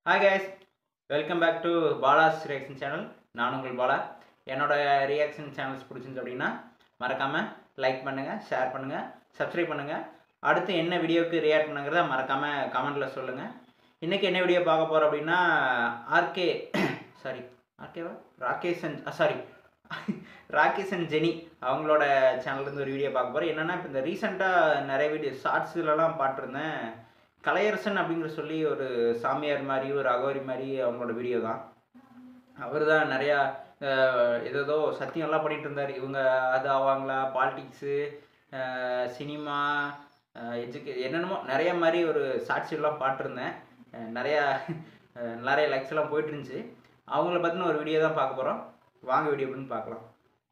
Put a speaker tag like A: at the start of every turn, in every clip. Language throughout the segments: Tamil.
A: Hi guys welcome back to Bala's reaction channel நான் உங்கள் பாலா என்னோட ரியாக்ஷன் சேனல்ஸ் பிடிச்சிருந்து அப்படின்னா மறக்காமல் லைக் பண்ணுங்கள் ஷேர் பண்ணுங்கள் சப்ஸ்கிரைப் பண்ணுங்கள் அடுத்து என்ன வீடியோவுக்கு ரியாக்ட் பண்ணுங்கிறத மறக்காமல் கமெண்ட்டில் சொல்லுங்கள் இன்றைக்கி என்ன வீடியோ பார்க்க போகிறோம் அப்படின்னா ஆர்கே சாரி ஆர்கேவா Rakesh and sorry Rakesh and Jeni அவங்களோட சேனல்லேருந்து ஒரு வீடியோ பார்க்க போகிறோம் என்னென்னா இப்போ இந்த ரீசெண்டாக நிறைய வீடியோ ஷார்ட்ஸ்லலாம் பாட்டிருந்தேன் கலையரசன் அப்படிங்கிற சொல்லி ஒரு சாமியார் மாதிரி ஒரு அகோரி மாதிரி அவங்களோட வீடியோ தான் அவர் தான் நிறையா ஏதோ சத்தியம்லாம் பண்ணிட்டு இருந்தார் இவங்க அது ஆவாங்களா பாலிடிக்ஸு சினிமா எஜுகே என்னென்னமோ நிறைய மாதிரி ஒரு சாட்சியெல்லாம் பாட்டிருந்தேன் அஹ் நிறையா அஹ் நிறைய லைக்ஸ் எல்லாம் போயிட்டு இருந்துச்சு அவங்கள பற்றின ஒரு வீடியோ தான் பார்க்க போகிறோம் வாங்க வீடியோ அப்படின்னு பார்க்கலாம்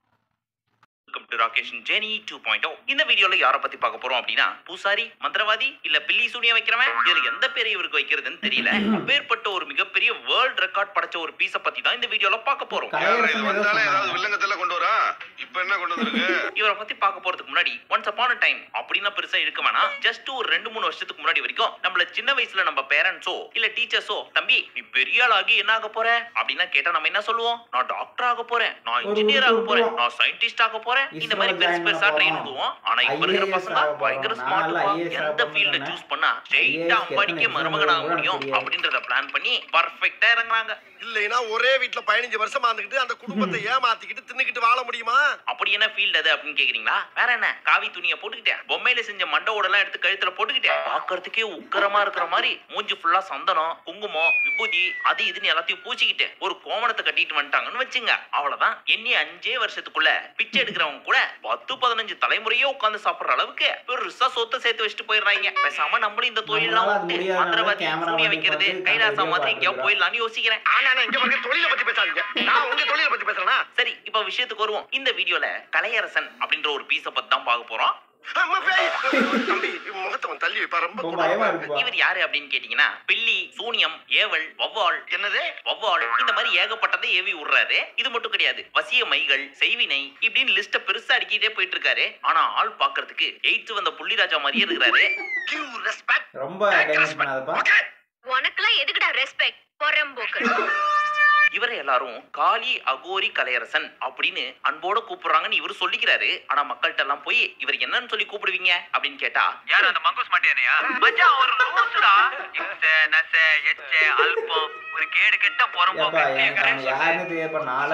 B: welcome to Rakesh Jeni two point இந்த வீடியோல யாரை பத்தி பார்க்க போறோம் அப்படின்னா பூசாரி மந்திரவாதி இல்ல பில்லி சூனியம் வைக்கிறவன் இதுல எந்த பேரை இவருக்கு வைக்கிறதுன்னு தெரியல அப்பேற்பட்ட ஒரு மிகப்பெரிய வேர்ல்ட் ரெக்கார்ட் படைச்ச ஒரு பீஸ பத்தி தான் இந்த வீடியோல பார்க்க போறோம்
A: கலையரசன்
C: இது
A: ஏதோ
C: வந்தாலே ஏதாவது
A: சொன்னாங்க.
C: வில்லங்கத்துல கொண்டு வரா இப்ப என்ன கொண்டு வந்திருக்கு
B: இவரை பத்தி பார்க்க போறதுக்கு முன்னாடி ஒன்ஸ் அப்பான டைம் அப்படின்னா பெருசா இருக்க வேணாம் ஜஸ்ட் ஒரு ரெண்டு மூணு வருஷத்துக்கு முன்னாடி வரைக்கும் நம்மள சின்ன வயசுல நம்ம பேரண்ட்ஸோ இல்ல டீச்சர்ஸோ தம்பி நீ பெரிய ஆள் ஆகி என்ன ஆக போற அப்படின்னா கேட்டா நம்ம என்ன சொல்லுவோம் நான் டாக்டர் ஆக போறேன் நான்
A: ஒரு
B: இன்ஜினியர் ஆக
A: உருட்டு
B: போறேன்
A: விட்டுருவோம்.
B: நான் சயின்டிஸ்ட் ஆக போறேன் இந்த மாதிரி
A: இஸ்ரோல
B: பெருசு
A: join
B: பெருசா
A: பண்ண
B: ட்ரெயின்
A: போறோம்.
B: விடுவோம் ஆனா இப்ப இருக்கிற
A: IAS
B: பசங்க
A: ஆக
B: பயங்கர
A: போறோம்.
B: ஸ்மார்ட்
A: நான்லாம் IAS
B: எந்த
A: ஆக
B: ஃபீல்ட
A: போறேன்.
B: சூஸ் பண்ணா ஸ்ட்ரெயிட்டா
A: IAS
B: அம்பானிக்கே
A: எத்தனை
B: மருமகனாக
A: exam
B: முடியும்
A: தெரியாது.
B: அப்படின்றத பிளான் பண்ணி பர்ஃபெக்ட்டா இறங்குறாங்க
D: இல்லைன்னா ஒரே வீட்ல பதினஞ்சு வருஷமா இருந்துகிட்டு அந்த குடும்பத்தை ஏமாத்திக்கிட்டு தின்னுக்கிட்டு வாழ முடியுமா
B: அப்படி என்ன ஃபீல்ட் அது அப்படின்னு கேக்குறீங்களா வேற என்ன காவி துணியை போட்டுக்கிட்டேன் பொம்மையில செஞ்ச மண்ட ஓடெல்லாம் எடுத்து கழுத்துல போட்டுக்கிட்டேன் பாக்குறதுக்கே உக்கரமா இருக்கிற மாதிரி மூஞ்சி ஃபுல்லா சந்தனம் குங்குமம் விபூதி அது இதுன்னு எல்லாத்தையும் பூச்சிக்கிட்டு ஒரு கோமணத்தை கட்டிட்டு வந்துட்டாங்கன்னு வச்சுங்க அவ்வளவுதான் எண்ணி அஞ்சே வருஷத்துக்குள்ள பிச்சை எடுக்கிறவங்க கூட பத்து பதினஞ்சு தலைமுறையே உட்கார்ந்து சாப்பிடுற அளவுக்கு பெருசா சொத்தை சேர்த்து வச்சுட்டு போயிடுறாங்க பேசாம நம்மளும் இந்த தொழிலெல்லாம்
A: நம்மளால அது
B: விட்டு
A: முடியாதனால
B: மந்திரவாதி
A: camera
B: சூனிய
A: வாங்கி
B: வைக்கிறது
A: பார்த்து
B: கைலாசா
A: கடைசியா
B: மாதிரி எங்கேயோ
A: பார்த்துக்கலாம்.
B: போயிடலாம்னு யோசிக்கிறேன்
D: ஆனா நான் இங்க பாருங்க தொழிலை பத்தி பேசாதீங்க நான் உங்க தொழிலை பத்தி பேசுறேனா
B: சரி இப்ப விஷயத்துக்கு வருவோம் இந்த வீடியோல கலையரசன் அப்படின்ற ஒரு பீஸ பத்தி தான் பார்க்க போறோம்
D: அம்மா, பேய். தம்பி முகத்தை கொஞ்சம் தள்ளி வைப்பா ரொம்ப
A: ரொம்ப
D: கொடுமையா
A: பயமா
D: இருக்கு.
A: இருக்குப்பா
B: இவர் யாரு அப்படின்னு கேட்டீங்கன்னா பில்லி சூனியம் ஏவல் வவ்வால் என்னது வவ்வால் இந்த மாதிரி ஏகப்பட்டதை ஏவி விடுறாரு இது மட்டும் கிடையாது வசிய மைகள் செய்வினை இப்படின்னு லிஸ்ட பெருசா அடிக்கிட்டே போயிட்டு இருக்காரு ஆனா ஆள் பாக்குறதுக்கு எயித்து வந்த புள்ளிராஜா மாதிரியே இருக்கிறாரு
D: Give respect.
A: ரொம்ப டைமண்ட் பண்ணாதப்பா
D: Okay?
E: உனக்கெல்லாம் எதுக்குடா ரெஸ்பெக்ட் பொறம்போக்கு
B: இவரை எல்லாரும் காளி அகோரி கலையரசன் அப்படின்னு அன்போட கூப்பிடுறாங்கன்னு இவர் சொல்லிக்கிறாரு ஆனா மக்கள்கிட்ட எல்லாம் போய் இவர் என்னன்னு சொல்லி கூப்பிடுவீங்க அப்படின்னு கேட்டா யார் அந்த மங்கோஸ் மாட்டேனையா மச்சான் ஒரு லூசுடா இம்ச நச எச்ச அல்பம் ஒரு கேடு கெட்ட
A: ஏப்பா எனக்கு அவன் யாருன்னு தெரியாதுப்பா நாளா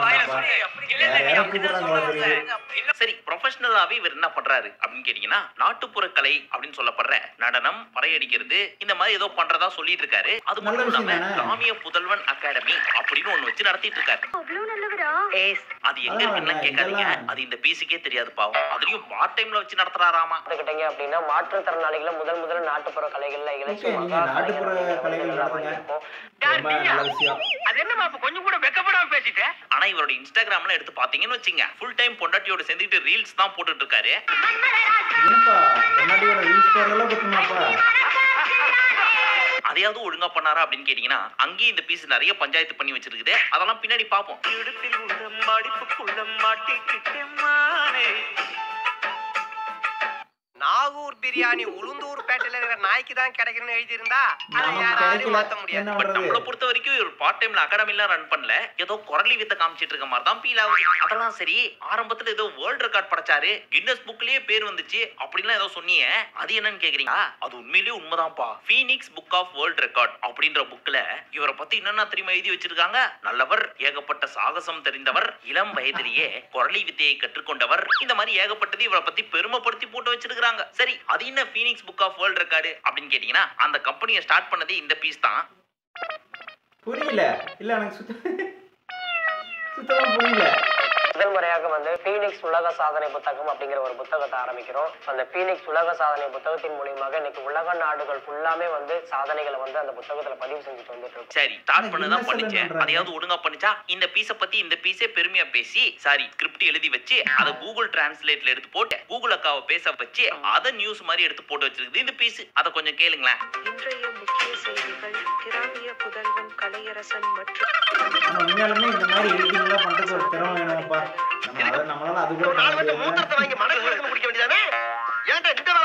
A: கூப்பிடுறாங்கப்பா
B: சரி ப்ரொஃபஷனலாவே இவர் என்ன பண்றாரு அப்படின்னு கேட்டீங்கன்னா நாட்டுப்புற கலை அப்படின்னு சொல்லப்படுற நடனம் பறையடிக்கிறது இந்த மாதிரி ஏதோ பண்றதா சொல்லிட்டு இருக்காரு அது
A: நல்ல
B: மட்டும்
A: விஷயம்
B: இல்லாம
A: தானே?
B: கிராமிய புதல்வன் அகாடமி அப்படின்னு ஒண்ணு வச்சு நடத்திட்டு இருக்காரு
E: அவ்வளவு நல்லவரா
B: அது எங்க
A: அதான்
B: இருக்குன்னு
A: நான்
B: கேட்காதீங்க
A: இதெல்லாம்
B: அது இந்த பீஸுக்கே தெரியாது பாவம் அதுலயும் பார்ட் டைம்ல வச்சு நடத்துறாராமா
F: பார்த்துக்கிட்டீங்க அப்படின்னா மாற்றுத்திறனாளிகளை முதல் முதல் நாட்டுப்புற கலைகள்ல இளைச்சி
A: Okay, நீங்க நாட்டுப்புற கலைகள் நடத்துங்க. ரொம்ப நல்ல விஷயம்
B: அது என்னமா அப்ப கொஞ்சம் கூட வெக்கப்படாம பேசிட்டேன் ஆனா இவரோட இன்ஸ்டாகிராம்ல எடுத்து பாத்தீங்கன்னு வச்சுங்க ஃபுல் டைம் பொண்டாட்டியோட சேர்ந்துட்டு ரீல்ஸ் தான் போட்டுட்டு இருக்காரு
A: என்னப்பா பொன்னாடியோட ரீல்ஸ் போடுறதெல்லாம் பத்துமாப்பா
B: அதையாவது ஒழுங்கா பண்ணாரா அப்படின்னு கேட்டீங்கன்னா அங்கேயும் இந்த பீஸ் நிறைய பஞ்சாயத்து பண்ணி வச்சிருக்குது அதெல்லாம் பின்னாடி பார்ப்போம் இடுப்பில் உள்ள மடிப்புக்குள்ள மாட்டிக்கிட்டேன்
F: நாகூர் பிரியாணி உளுந்தூர் பேட்டையில இருக்கிற நாய்க்கு தான் கிடைக்கணும்னு எழுதி இருந்தா அதை
A: நமக்கு
F: யாராலையும்
A: கிடைக்கல
F: மாத்த முடியாது
A: என்ன
B: பட் நம்மள
A: பண்றது
B: பொறுத்த வரைக்கும் ஒரு பார்ட் டைம்ல அகாடமிலாம் ரன் பண்ணல ஏதோ குரலி வித்த காமிச்சிட்டு இருக்க மாதிரி தான் ஃபீல் ஆகுது அதெல்லாம் சரி ஆரம்பத்துல ஏதோ வேர்ல்ட் ரெக்கார்ட் படைச்சாரு கின்னஸ் புக்லயே பேர் வந்துச்சு அப்படின்லாம் ஏதோ சொன்னீங்க அது என்னன்னு கேக்குறீங்களா அது உண்மையிலேயே உண்மைதான்ப்பா Phoenix book of world record அப்படின்ற புக்ல இவரை பத்தி என்னென்ன தெரியுமா எழுதி வச்சிருக்காங்க நல்லவர் ஏகப்பட்ட சாகசம் தெரிந்தவர் இளம் வயதிலேயே குரலி வித்தையை கற்றுக்கொண்டவர் இந்த மாதிரி ஏகப்பட்டது இவரை பத்தி பெருமைப்படுத்தி போட்டு வச்சிருக்காங்க சரி அது என்ன Phoenix book of world record அப்படின்னு கேட்டீங்கன்னா அந்த கம்பெனியை ஸ்டார்ட் பண்ணதே இந்த பீஸ் தான்
A: புரியல இல்ல எனக்கு சுத்த சுத்தமா புரியல
F: முதல் முறையாக வந்து பீனிக்ஸ் உலக சாதனை புத்தகம் அப்படிங்கிற ஒரு புத்தகத்தை ஆரம்பிக்கிறோம் அந்த பீனிக்ஸ் உலக சாதனை புத்தகத்தின் மூலியமாக இன்னைக்கு உலக நாடுகள் ஃபுல்லாமே வந்து சாதனைகளை வந்து அந்த புத்தகத்துல பதிவு செஞ்சுட்டு வந்துட்டு இருக்கோம்
B: சரி ஸ்டார்ட்
A: ஆனா
B: பண்ணதான்
A: என்ன
B: பண்ணிச்சேன்
A: சொல்லுங்கன்றாங்க?
B: அதையாவது ஒழுங்கா பண்ணிச்சா இந்த பீஸ பத்தி இந்த பீஸே பெருமையா பேசி சாரி ஸ்கிரிப்ட் எழுதி வச்சு அதை கூகுள் டிரான்ஸ்லேட்ல எடுத்து போட்டு கூகுள் அக்காவை பேச வச்சு அதை நியூஸ் மாதிரி எடுத்து போட்டு வச்சிருக்குது இந்த பீஸ் அதை கொஞ்சம் கேளுங்களேன்
G: இன்றைய முக்கிய செய்திகள் கிராமிய புதல்வன் கலையரசன் மற்றும்
A: ஆனா உண்மையாலுமே இந்த மாதிரி எடிட்டிங்லாம் பண்றதுக்கு ஒரு திறமை வேணும்ப்பா நம்ம அதை நம்மளால அது கூட
D: ஒரு
A: பண்ண
D: நாலு வந்து
A: முடியாது
D: மூத்திரத்தை வாங்கி மடக்கு மடக்கு குடிக்க வேண்டியதானே ஏன்டா இந்த வேலை பாக்குறீங்க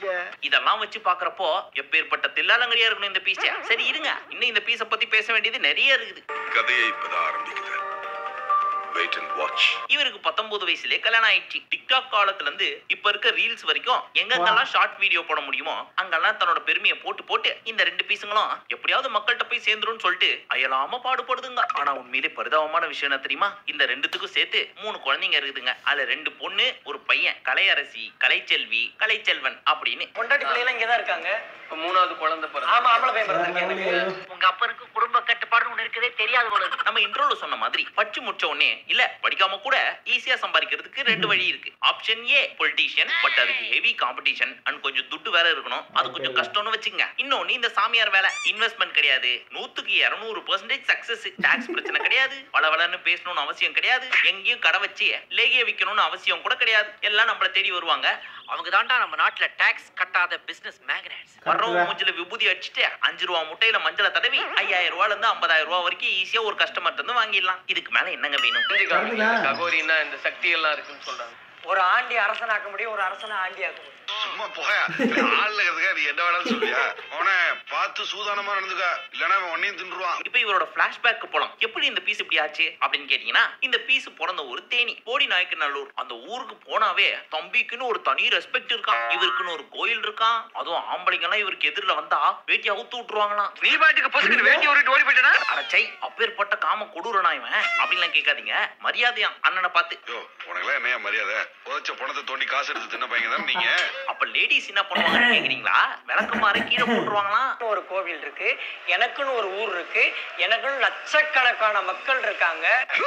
D: இல்லையே
B: இதெல்லாம் வச்சு பாக்குறப்போ எப்பேற்பட்ட தில்லாலங்கடியா இருக்கணும் இந்த பீஸ் சரி இருங்க இன்னும் இந்த பீஸ பத்தி பேச வேண்டியது நிறைய இருக்குது
C: கதையை இப்பதான் ஆரம்பிக்குது வெயிட் அண்ட் வாட்ச்
B: இவருக்கு பத்தொன்பது வயசுலயே கல்யாணம் ஆயிடுச்சு டிக்டாக் காலத்துல இருந்து இப்ப இருக்க ரீல்ஸ் வரைக்கும் எங்கெங்கெல்லாம் ஷார்ட் வீடியோ போட முடியுமோ அங்கெல்லாம் தன்னோட பெருமையை போட்டு போட்டு இந்த ரெண்டு பீஸுங்களும் எப்படியாவது மக்கள்கிட்ட போய் சேர்ந்துரும்னு சொல்லிட்டு அயலாம பாடுபடுதுங்க ஆனா உண்மையிலே பரிதாபமான விஷயம் என்ன தெரியுமா இந்த ரெண்டுத்துக்கும் சேர்த்து மூணு குழந்தைங்க இருக்குதுங்க அதுல ரெண்டு பொண்ணு ஒரு பையன் கலையரசி கலைச்செல்வி கலைச்செல்வன் அப்படின்னு
F: பொண்டாட்டி பிள்ளைலாம் இங்கே தான் இருக்காங்க
H: இப்போ மூணாவது குழந்தை பிறகு
F: ஆமா ஆம்பளை பையன் பிறந்திருக்கு எனக்கு
B: உங்க அப்பனுக்கு குடும்ப கட்டுப்பாடு ஒண்ணு இருக்கதே தெரியாது போல இருக்கு. நம்ம இன்ட்ரோல சொன்ன மாதிரி படிச்சு முடிச்ச உடனே இல்ல படிக்காம கூட ஈஸியா சம்பாதிக்கிறதுக்கு ரெண்டு வழி இருக்கு ஆப்ஷன் ஏ பொலிட்டீஷியன் பட் அதுக்கு ஹெவி காம்படிஷன் அண்ட் கொஞ்சம் துட்டு வேற இருக்கணும் அது கொஞ்சம் கஷ்டம்னு வச்சுங்க இன்னொன்னு இந்த சாமியார் வேலை இன்வெஸ்ட்மெண்ட் கிடையாது நூத்துக்கு இருநூறு பெர்சன்டேஜ் சக்சஸ் டாக்ஸ் பிரச்சனை கிடையாது வளவளன்னு பேசணும்னு அவசியம் கிடையாது எங்கேயும் கடை வச்சு லேகிய விற்கணும்னு அவசியம் கூட கிடையாது எல்லாம் நம்மள தேடி வருவாங்க அவங்க தாண்டா நம்ம நாட்டுல டாக்ஸ் கட்டாத பிசினஸ் மேக்னட்ஸ் வர்றவங்க மூஞ்சில விபூதி அடிச்சுட்டு அஞ்சு ரூபா முட்டையில மஞ்சளை தடவி ஐயாயிரம் ரூபாயில இருந்து ஐம்பதாயிரம் ரூபா வரைக்கும் ஈஸியா ஒரு கஸ்டமர் இருந்து வாங்கிடலாம் இதுக்கு மேல என்னங்க வேணும்
H: தெரிஞ்சுக்காம ககோரின்னா இந்த சக்தி எல்லாம் இருக்குன்னு சொல்றாங்க
F: ஒரு ஆண்டி அரசனாக்க முடியும் ஒரு அரசனை ஆண்டி ஆக்க முடியும்
C: சும்மா போயா ஆள்ல இருக்கிறதுக்கா நீ என்ன வேணாலும் சொல்லியா அவனை பார்த்து சூதானமா நடந்துக்க இல்லைன்னா அவன் உன்னையும் தின்றுவான்
B: இப்ப இவரோட பிளாஷ்பேக் போலாம் எப்படி இந்த பீஸ் இப்படி ஆச்சு அப்படின்னு கேட்டீங்கன்னா இந்த பீஸ் பிறந்த ஒரு தேனி போடி நாயக்கநல்லூர் அந்த ஊருக்கு போனாவே தம்பிக்குன்னு ஒரு தனி ரெஸ்பெக்ட் இருக்கான் இவருக்குன்னு ஒரு கோயில் இருக்கான் அதுவும் ஆம்பளைங்க எல்லாம் இவருக்கு எதிரில வந்தா வேட்டி அவுத்து விட்டுருவாங்களாம்
H: நீ பாட்டுக்கு பசுக்கு வேண்டி ஓடிட்டு ஓடி போயிட்டனா
B: அடச்சை அப்பேற்பட்ட காம கொடூரனா இவன் அப்படின்லாம் கேட்காதீங்க மரியாதையா அண்ணனை பார்த்து
C: யோ உனக்கெல்லாம் என்னையா மரியாதை புதைச்ச பணத்தை தோண்டி காசு எடுத்து தின்ன பையன் தானே நீங்க
B: அப்ப லேடிஸ் என்ன பண்ணுவாங்கன்னு கேக்குறீங்களா விளக்கமாறு கீழே போட்டுருவாங்களாம்
F: ஒரு கோவில் இருக்கு எனக்குன்னு ஒரு ஊர் இருக்கு எனக்குன்னு லட்சக்கணக்கான மக்கள் இருக்காங்க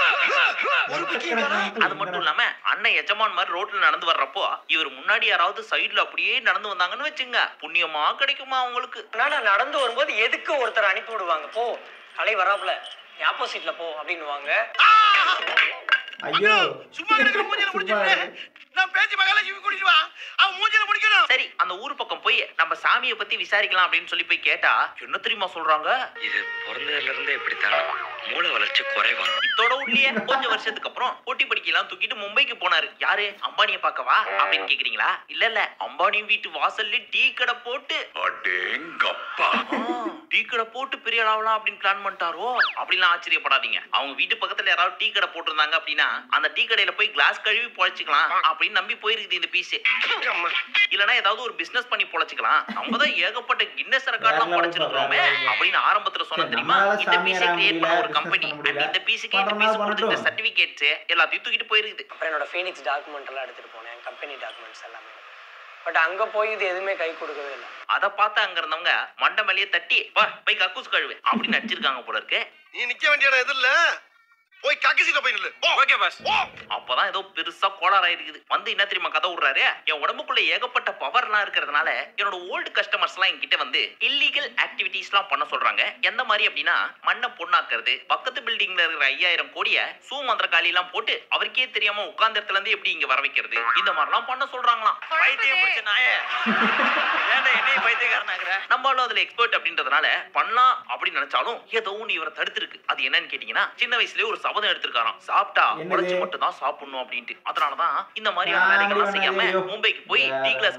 B: அது மட்டும் இல்லாம அண்ணன் எஜமான் மாதிரி ரோட்ல நடந்து வர்றப்போ இவர் முன்னாடி யாராவது சைடுல அப்படியே நடந்து வந்தாங்கன்னு வச்சுங்க புண்ணியமா கிடைக்குமா அவங்களுக்கு
F: அதனால நடந்து வரும்போது எதுக்கு ஒருத்தர் அனுப்பி விடுவாங்க போ கலை வராப்புல நீ ஆப்போசிட்ல போ அப்படின்னுவாங்க
A: ஐயோ
D: சும்மா கிடக்குற மூஞ்சில முடிச்சிட்டு நான் பேச்சு மகள இவன் கூட்டிட்டு வா அவன் மூஞ்சில முடிக்கணும்
B: சரி அந்த ஊர் பக்கம் போய் நம்ம சாமியை பத்தி விசாரிக்கலாம் அப்படின்னு சொல்லி போய் கேட்டா என்ன தெரியுமா சொல்றாங்க
I: இது பிறந்ததுல இருந்தே இப்படித்தான் மூளை வளர்ச்சி குறைவா
B: இத்தோட உள்ளே கொஞ்சம் வருஷத்துக்கு அப்புறம் போட்டி படிக்கலாம் தூக்கிட்டு மும்பைக்கு போனாரு யாரு அம்பானியை பார்க்கவா அப்படின்னு கேக்குறீங்களா இல்ல இல்ல அம்பானி வீட்டு வாசல்ல டீ கடை போட்டு
C: அடேங்கப்பா
B: டீ கடை போட்டு பெரிய ஆளாவலாம் அப்படின்னு பிளான் பண்ணிட்டாரோ அப்படிலாம் ஆச்சரியப்படாதீங்க அவங்க வீட்டு பக்கத்துல யாராவது டீ கடை போட்டிருந்தாங்க அப்படின்னா அந்த டீ கடையில போய் கிளாஸ் கழுவி பொழைச்சிக்கலாம் அப்படின்னு நம்பி போயிருக்குது இந்த பீஸ் இல்லனா ஏதாவது ஒரு பிசினஸ் பண்ணி பொழைச்சிக்கலாம் நம்ம தான் ஏகப்பட்ட கின்னஸ் ரெக்கார்ட்லாம்
A: வேற level
B: படைச்சிருக்கிறோமே
A: வேற level.
B: அப்படின்னு ஆரம்பத்துல சொன்ன
A: சரி,
B: தெரியுமா
A: நம்மளால
B: இந்த பீஸ்
A: சாமியார் ஆக
B: கிரியேட் பண்ண ஒரு
A: முடியல,
B: கம்பெனி
A: business பண்ண
B: இந்த பீஸுக்கு இந்த
A: பண்றதுனா
B: பீஸ் கொடுத்த
A: பண்ணட்டும்.
B: சர்டிபிகேட்ஸ் எல்லாத்தையும் தூக்கிட்டு போயிருக்குது
F: அப்புறம் என்னோட ஃபீனிக்ஸ் டாக்குமெண்ட் எல்லாம் எடுத்துட்டு போனேன் கம்பெனி டாக்குமெண்ட்ஸ் எல்லாமே பட் அங்க போய் இது எதுவுமே கை கொடுக்கவே இல்லை
B: அத பார்த்து அங்க இருந்தவங்க மண்டை மேலேயே தட்டி வா போய் கக்கூஸ் கழுவு அப்படின்னு நடிச்சிருக்காங்க போல இருக்கு
D: நீ நிக்க வேண்டிய இடம் எது இல்ல போய் கக்கசில போய் நில்லு போ
H: ஓகே பாஸ்
B: அப்பதான் ஏதோ பெருசா கோளாறா இருக்குது வந்து என்ன தெரியுமா கதை விடுறாரு என் உடம்புக்குள்ள ஏகப்பட்ட பவர்லாம் இருக்கிறதுனால என்னோட ஓல்டு கஸ்டமர்ஸ் எல்லாம் என்கிட்ட வந்து இல்லீகல் ஆக்டிவிட்டிஸ் எல்லாம் பண்ண சொல்றாங்க எந்த மாதிரி அப்படின்னா மண்ணை பொண்ணாக்குறது பக்கத்து பில்டிங்ல இருக்கிற ஐயாயிரம் கோடிய சூ மந்திரக்காளி எல்லாம் போட்டு அவருக்கே தெரியாம உட்கார்ந்த இடத்துல இருந்து எப்படி இங்க வர வைக்கிறது இந்த மாதிரிலாம் பண்ண சொல்றாங்களாம் பைத்தியம் பிடிச்ச நாய ஏன்டா என்னைய பைத்தியக்காரனாக்குற நம்மளும் அதுல எக்ஸ்பர்ட் அப்படின்றதுனால பண்ணலாம் அப்படின்னு நினைச்சாலும் ஏதோ ஒண்ணு இவரை தடுத்திருக்கு அது என்னன்னு கேட்டீங்கன்னா சின்ன வயசுலயே ஒரு சபதம் எடுத்திருக்காராம் சாப்பிட்டா
A: என்னது?
B: உழைச்சு மட்டும் தான் சாப்பிடணும் அப்படின்ட்டு அதனாலதான் இந்த மாதிரியான வேலைகள்லாம் செய்யாம மும்பைக்கு போய் டீ கிளாஸ்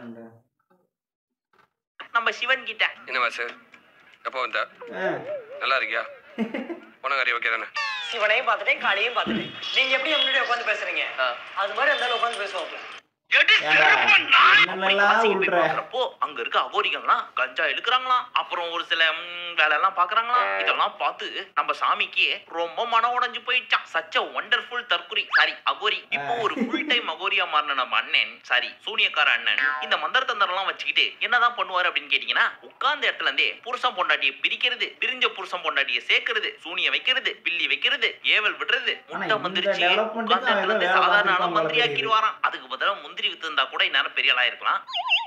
B: நம்ம சிவன் கிட்ட
H: என்ன பாஸ் எப்போ வந்த நல்லா இருக்கியா உனக்கு ஓகே தானே
F: சிவனையும் பார்த்துட்டேன் காளியும் பார்த்துட்டேன் நீங்க எப்படி என் முன்னாடி உட்காந்து பேசுறீங்க அது மாதிரி இருந்தாலும் உட்காந்து பேசுவாங்க
A: என்னென்னலாம்
B: வாசிக்கு போய்
A: விட்ற
B: பார்க்கறப்போ அங்க இருக்க அகோரிகள்லாம் கஞ்சா இழுக்கிறாங்களாம் அப்புறம் ஒரு சில ம், வேலையெல்லாம் பாக்குறாங்களாம் இதெல்லாம் பார்த்து நம்ம சாமிக்கு ரொம்ப மனம் உடைஞ்சு போயிடுச்சான் சச்ச ஒண்டர்ஃபுல் தற்குறி சாரி அகோரி இப்போ ஒரு ஃபுல் டைம் அகோரியா மாறின நம்ம அண்ணன் சாரி சூனியக்கார அண்ணன் இந்த மந்திர தந்திரம் எல்லாம் வச்சுக்கிட்டு என்னதான் பண்ணுவாரு அப்படின்னு கேட்டீங்கன்னா உட்கார்ந்த இடத்துல இருந்தே புருஷன் பொண்டாட்டியை பிரிக்கிறது பிரிஞ்ச புருஷன் பொண்டாட்டியை சேர்க்கிறது சூனிய வைக்கிறது பில்லி வைக்கிறது ஏவல் விடுறது முட்டை
A: இந்த
B: மந்திரிச்சு
A: development
B: உட்கார்ந்த
A: தான்
B: இடத்துல இருந்து
A: ஏதோ வேலை
B: சாதாரண ஆளா
A: பார்த்திருப்பாங்க
B: மந்திரி
A: போல
B: ஆக்கிடுவாராம் அதுக்கு பதிலா முந்திரி வித்திருந்தா கூட இந்நேரம் பெரிய ஆளா இருக்கலாம்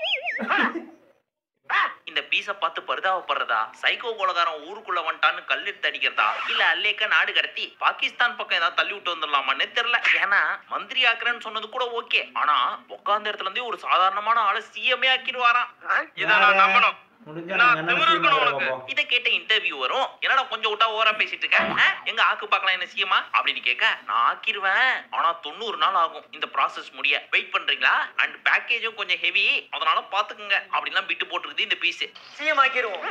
B: இந்த பீஸ பார்த்து பரிதாபப்படுறதா சைக்கோ கொலகாரன் ஊருக்குள்ள வந்துட்டான்னு கல்லெடுத்து அடிக்கிறதா இல்ல அல்லேக்க நாடு கடத்தி பாகிஸ்தான் பக்கம் ஏதாவது தள்ளி விட்டு வந்துடலாமான்னு தெரியல ஏன்னா மந்திரி ஆக்குறேன்னு சொன்னது கூட ஓகே ஆனா உட்கார்ந்த இடத்துல இருந்தே ஒரு சாதாரணமான ஆளை சிஎம்ஏ ஆக்கிடுவாராம்
A: இதை நான் நம்பணும். முடிஞ்சா நாங்கள் என்ன சினிமா பார்ப்போம்
B: இதை கேட்ட இன்டர்வியூ வரும் என்னடா கொஞ்சம் விட்டா ஓவரா பேசிட்டு இருக்க ஆ? எங்க ஆக்கு பார்க்கலாம் என்ன செய்யுமா அப்படின்னு கேட்க நான் ஆக்கிருவேன் ஆனா தொண்ணூறு நாள் ஆகும் இந்த ப்ராசஸ் முடிய வெயிட் பண்றீங்களா அண்ட் பேக்கேஜும் கொஞ்சம் ஹெவி அதனால பாத்துக்குங்க அப்படிலாம் பிட்டு போட்டுருக்குது இந்த பீஸ்
F: சிஎம் ஆக்கிடுவோம்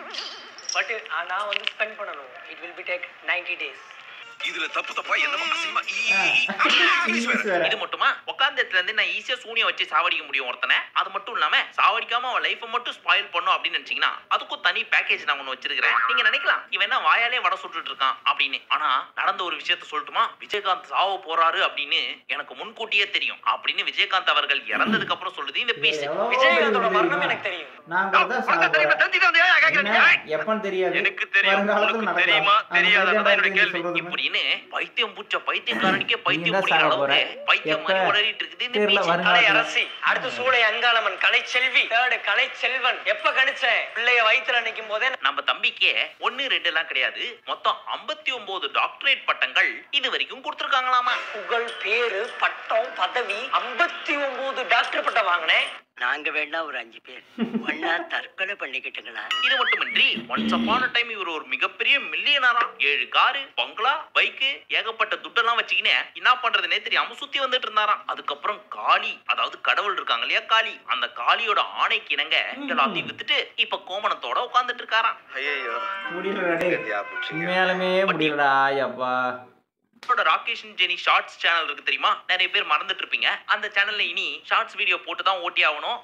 F: பட் நான் வந்து ஸ்பெண்ட் பண்ணணும் it will be take ninety days
C: இதுல தப்பு தப்பா என்னமோ அசிங்கமா ஈ, ஈ, ஈ.
A: இங்கிலீஷ் வேற
B: இது மட்டுமா உட்கார்ந்த இடத்துல இருந்து நான் ஈஸியா சூனியம் வச்சு சாவடிக்க முடியும் ஒருத்தனை அது மட்டும் இல்லாம சாவடிக்காம அவன் லைஃபை மட்டும் ஸ்பாயில் பண்ணும் அப்படின்னு நினைச்சீங்கன்னா அதுக்கும் தனி பேக்கேஜ் நான் ஒண்ணு வச்சிருக்கிறேன் நீங்க நினைக்கலாம் இவன் என்ன வாயாலே வடை சுட்டுட்டு இருக்கான் அப்படின்னு ஆனா நடந்த ஒரு விஷயத்த சொல்லட்டுமா விஜயகாந்த் சாவ போறாரு அப்படின்னு எனக்கு முன்கூட்டியே தெரியும் அப்படின்னு விஜயகாந்த் அவர்கள் இறந்ததுக்கு அப்புறம் சொல்லுது இந்த பீஸ்
A: எவ்வளவோ
F: விஜயகாந்தோட
A: பேர்
F: மரணம்
A: தெரியுமா?
F: எனக்கு தெரியும்
A: நான் கூட தான் சாக போறேன்.
C: தெரிஞ்சுட்டு வந்தியா? கேக்குறீங்க?
A: என்ன? எப்பன்னு தெரியாது
C: எனக்கு தெரியும்.
A: வருங்காலத்துல
C: உனக்கு
A: நடக்கலாம்.
C: தெரியுமா?
A: அந்த
C: தெரியாதா?
A: மாதிரி
C: அதான் என்னோட
A: நீங்க
C: கேள்வி.
A: சொல்றது மாதிரி.
B: இப்படின்னு பைத்தியம் பூச்ச பைத்தியக்காரனுக்கே பைத்தியம்
A: தான்
B: பிடிக்கிற
A: சாக
B: அளவுக்கு
A: போற.
B: பைத்தியம் மாதிரி
A: எப்ப?
B: உளறிட்டு இருக்குது இந்த
A: தெரியல,
B: பீஸ்
A: வருங்காலத்துல.
F: கலை அரசி அடுத்து சூளை அங்காளம்மன் கலை செல்வி தேர்டு கலை செல்வன் எப்ப கணிச்சேன் பிள்ளைய வயித்துல நிக்கும் போதே
B: நம்ம தம்பிக்கே ஒன்னு ரெண்டு எல்லாம் கிடையாது மொத்தம் 59 ஒன்பது டாக்டரேட் பட்டங்கள் இது வரைக்கும் கொடுத்துருக்காங்களாமா
F: புகழ் பேரு பட்டம் பதவி ஐம்பத்தி ஒன்பது டாக்டர் பட்டம் வாங்கினேன்
J: நாங்க வேணா ஒரு அஞ்சு பேர் ஒன்னா தற்கொலை பண்ணிக்கிட்டுங்களா
B: இது மட்டுமின்றி ஒன்ஸ் அப்பான டைம் இவர் ஒரு மிகப்பெரிய மில்லியனரா ஏழு காரு பங்களா பைக்கு ஏகப்பட்ட துட்டெல்லாம் வச்சுக்கினே என்ன பண்றதுனே தெரியாம சுத்தி வந்துட்டு இருந்தாராம் அதுக்கப்புறம் காளி அதாவது கடவுள் இருக்காங்க இல்லையா காளி அந்த காளியோட ஆணைக்கு இணங்க எல்லாத்தையும் வித்துட்டு இப்ப கோமணத்தோட உட்கார்ந்துட்டு இருக்காராம்
C: ஐயையோ.
A: முடியலடா டேய்.
C: சரியா போச்சுங்க.
A: உண்மையாலுமே முடியலடா ஐயப்பா
B: அவரோட Rakesh and Jeni shorts channel இருக்கு தெரியுமா நிறைய பேர் மறந்துட்டு இருப்பீங்க அந்த சேனல்ல இனி ஷார்ட்ஸ் வீடியோ போட்டு தான் ஓட்டி ஆகணும்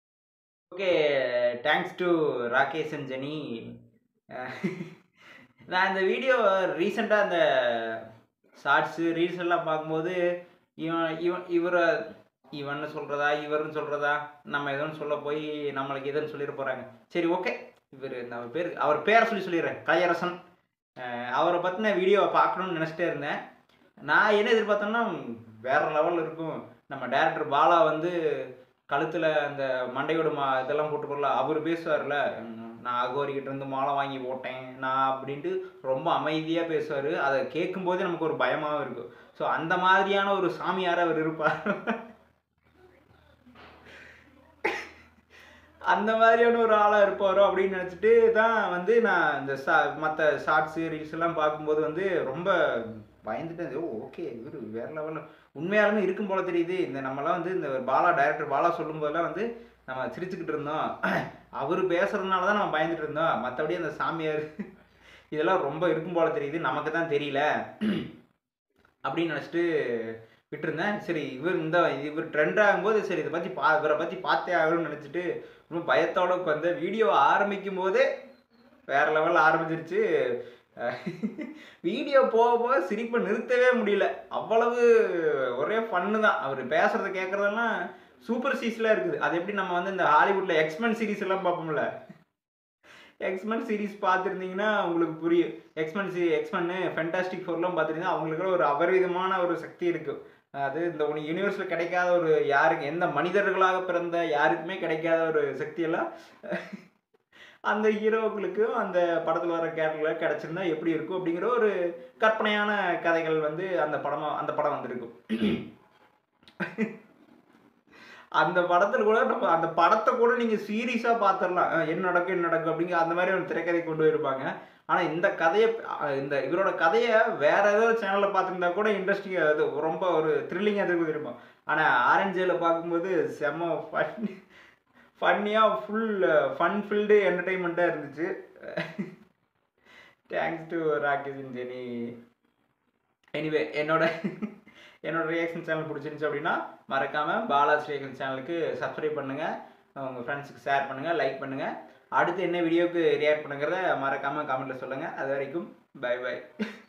A: okay thanks to Rakesh and Jeni அஹ், நான் இந்த வீடியோ ரீசெண்டாக அந்த ஷார்ட்ஸு ரீல்ஸ் எல்லாம் பார்க்கும்போது இவன் இவன் இவரை இவன்னு சொல்கிறதா இவர்னு சொல்கிறதா நம்ம எதுவும் சொல்ல போய் நம்மளுக்கு எதுன்னு சொல்லிட போகிறாங்க சரி ஓகே இவர் நம்ம பேர் அவர் பேரை சொல்லி சொல்லிடுறேன் கலையரசன் அஹ், அவரை பற்றின வீடியோவை பார்க்கணும்னு நினச்சிட்டே இருந்தேன் நான் என்ன எதிர்பார்த்தேன்னா வேற லெவலில் இருக்கும் நம்ம டேரக்டர் பாலா வந்து கழுத்தில் அந்த மண்டையோட மா இதெல்லாம் போட்டுக்கொள்ள அவர் பேசுவார்ல உம், நான் அகோரிக்கிட்ட இருந்து மாலை வாங்கி போட்டேன் நான் அப்படின்ட்டு ரொம்ப அமைதியாக பேசுவார் அதை கேட்கும்போதே நமக்கு ஒரு பயமாகவும் இருக்கும் ஸோ அந்த மாதிரியான ஒரு சாமியார் அவர் இருப்பார் அந்த மாதிரியான ஒரு ஆளாக இருப்பாரோ அப்படின்னு நினச்சிட்டு தான் வந்து நான் இந்த சா மற்ற ஷார்ட்ஸு ரீல்ஸ் எல்லாம் பார்க்கும்போது வந்து ரொம்ப பயந்துட்டேன் ஓ ஓகே இவர் வேற லெவலில் உண்மையாலுமே இருக்கும் போல தெரியுது இந்த நம்மலாம் வந்து இந்த பாலா டைரக்டர் பாலா சொல்லும்போதெல்லாம் வந்து நம்ம சிரிச்சுக்கிட்டு இருந்தோம் அவர் பேசுறதுனால தான் நம்ம பயந்துட்டு இருந்தோம் மற்றபடி அந்த சாமியார் இதெல்லாம் ரொம்ப இருக்கும் போல தெரியுது நமக்கு தான் தெரியல அப்படின்னு நினச்சிட்டு விட்டுருந்தேன் சரி இவர் இந்த இவர் ட்ரெண்ட் ஆகும்போது சரி இதை பற்றி பா இவரை பற்றி பார்த்தே ஆகணும்னு நினச்சிட்டு ரொம்ப பயத்தோட உட்காந்து வீடியோ ஆரம்பிக்கும் போதே வேற லெவலில் ஆரம்பிச்சிருச்சு வீடியோ போக போக சிரிப்பை நிறுத்தவே முடியல அவ்வளவு ஒரே ஃபன்னு தான் அவர் பேசுறத கேட்குறதெல்லாம் சூப்பர் சீஸ்லாம் இருக்குது அது எப்படி நம்ம வந்து இந்த ஹாலிவுட்டில் எக்ஸ்மென் சீரிஸ் எல்லாம் பார்ப்போம்ல எக்ஸ்மென் சீரிஸ் பார்த்துருந்தீங்கன்னா உங்களுக்கு புரியும் எக்ஸ்மென் சி எக்ஸ்மென்னு ஃபென்டாஸ்டிக் ஃபோர்லாம் பார்த்துருந்தீங்கன்னா அவங்களுக்கு ஒரு அபரிவிதமான ஒரு சக்தி இருக்குது அது இந்த ஒன்று யூனிவர்ஸில் கிடைக்காத ஒரு யாருக்கு எந்த மனிதர்களாக பிறந்த யாருக்குமே கிடைக்காத ஒரு சக்தியெல்லாம் அந்த ஹீரோக்களுக்கும் அந்த படத்தில் வர கேரக்டரில் கிடச்சிருந்தா எப்படி இருக்கும் அப்படிங்கிற ஒரு கற்பனையான கதைகள் வந்து அந்த படமாக அந்த படம் வந்திருக்கும் அந்த படத்தில் கூட நம்ம அந்த படத்தை கூட நீங்கள் சீரியஸாக பார்த்துடலாம் அஹ் என்ன நடக்கும் என்ன நடக்கும் அப்படிங்கிற அந்த மாதிரி ஒரு திரைக்கதை கொண்டு போயிருப்பாங்க ஆனால் இந்த கதையை அஹ் இந்த இவரோட கதையை வேற ஏதோ சேனலில் பார்த்துருந்தா கூட இன்ட்ரெஸ்டிங்காக அது ரொம்ப ஒரு த்ரில்லிங்காக இருக்கும் இருக்கும் ஆனால் ஆரஞ்சேல பார்க்கும்போது செம்ம ஃபன் ஃபன்னியாக ஃபுல் ஃபன் ஃபில்டு என்டர்டெயின்மெண்ட்டாக இருந்துச்சு thanks to Rakesh Jeni anyway என்னோட என்னோட ரியாக்ஷன் சேனல் பிடிச்சிருந்துச்சு அப்படின்னா மறக்காமல் பாலாஸ் ரியாக்ஷன் சேனலுக்கு சப்ஸ்கிரைப் பண்ணுங்கள் உங்கள் ஃப்ரெண்ட்ஸுக்கு ஷேர் பண்ணுங்கள் லைக் பண்ணுங்கள் அடுத்து என்ன வீடியோவுக்கு ரியாக்ட் பண்ணுங்கிறத மறக்காமல் கமெண்ட்டில் சொல்லுங்கள் அது வரைக்கும் பை பை